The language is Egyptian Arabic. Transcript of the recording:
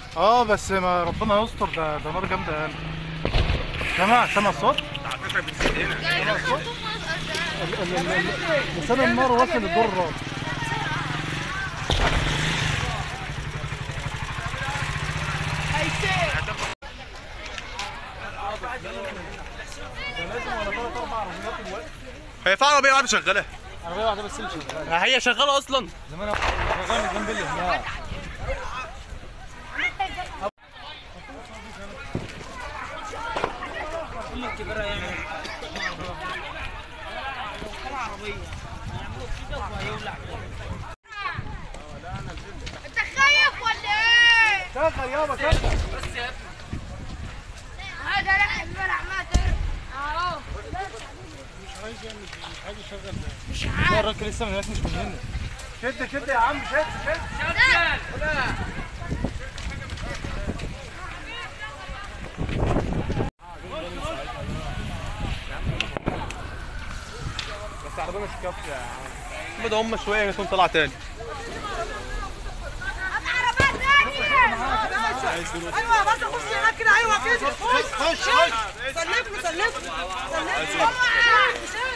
اه بس ما ربنا يستر ده ده نار جامده يعني سمع سمع الصوت على فكره بتزيد هنا ال- ال- ال- ال- لسان النار واصل للدور الرابع هي في عربيه واحده شغاله عربيه واحده بس اللي شغاله هي شغاله اصلا زمان شغال جنب اللي هناك انت خايف ولا ايه؟ شغل يابا شغل هذا لا الملح ما تعرف اهو لا الراجل لسه من هناك مش من هنا شد شد يا عم شد شد بس العربيه مش كافيه يا عم ده هم شويه يكون طلع تاني عربات ايوه بس خش هناك كده ايوه كده خش خش سلكني سلكني سلكني